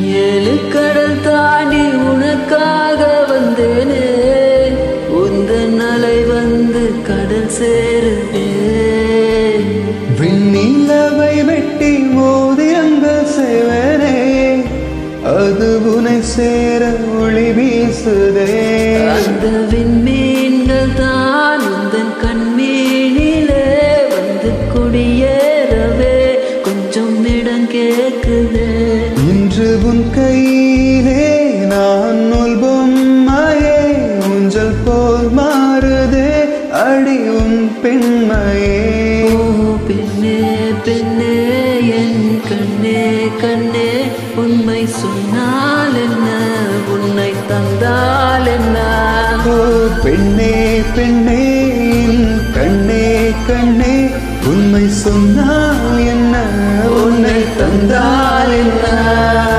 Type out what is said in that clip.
ஏழு கடல் தாண்டி உனக்காக வந்தேனே உந்தன் அலை வந்து கடல் சேருதே விண்ணிலவை வெட்டி மோதி அங்க சேவனே அது உனை சேர ஒளி வீசுதே அந்த விண்மீன்கள் தான் உந்தன் கண்மீனிலே வந்து குடியேறவே கொஞ்சம் இடம் கேக்குதே இன்று உன் கையிலே நான் நூல் பொம்மையே ஊஞ்சல் போல் மாறுதே அடி உன் பெண்மையே ஓ பெண்ணே பெண்ணே என் கண்ணே கண்ணே உண்மை சொன்னால் என்ன உன்னை தந்தால் என்ன ஓ பெண்ணே பெண்ணே என் கண்ணே கண்ணே உண்மை சொன்னால் என்ன உன்னை தந்தால் என்ன